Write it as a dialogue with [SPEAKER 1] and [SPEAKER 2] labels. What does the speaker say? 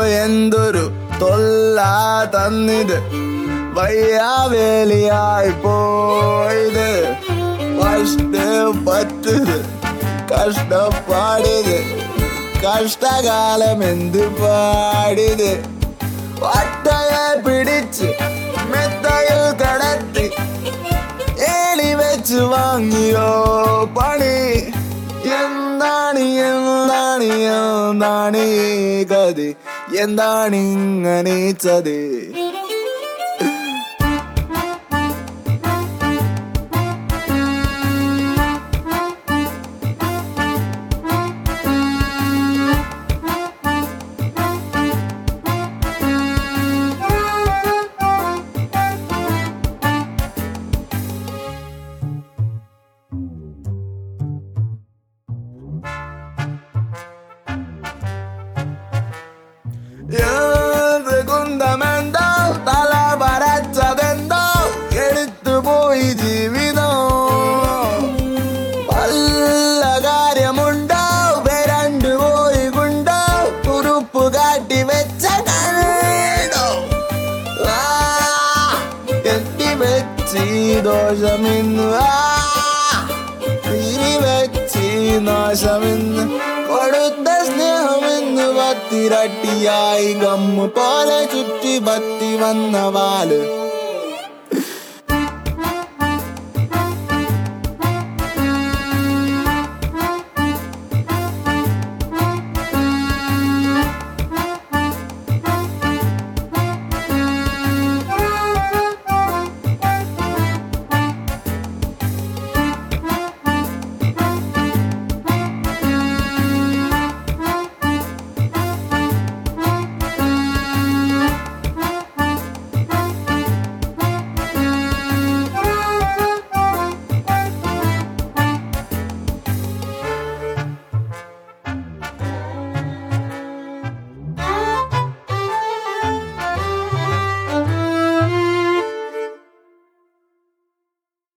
[SPEAKER 1] എന്തൊരു തൊല്ല തന്നിത് വയ്യാവേലിയായി പോയത് കഷ്ടപ്പെട്ടത് കഷ്ടപ്പാടിത് കഷ്ടകാലം എന്ത് പാടിത് ഒട്ടയെ പിടിച്ച് മെത്തയിൽ കടത്തി ഏണി വെച്ച് വാങ്ങിയോ പണി എന്താണ് എന്താണ് എന്താണ് ഈ ഗതി എന്താണ് ഇങ്ങനെ ചതി ഏത് കുന്തമെന്തോ തല പരച്ചതെന്തോ എടുത്തുപോയി ജീവിതം വല്ല കാര്യമുണ്ടോ വരണ്ടു പോയി കൊണ്ടോ കുറുപ്പ് കാട്ടി വെച്ച കണ്ടോ ആ, കെട്ടി വെച്ചി ദോഷമിന്ന് ആ തിരി വെച്ചി നാശമിന്ന് കൊടുത്ത സ്നേഹമിന്ന് പത്തിരട്ടിയായി ഗമ്മ് പോലെ ചുറ്റി പത്തി വന്ന വാല്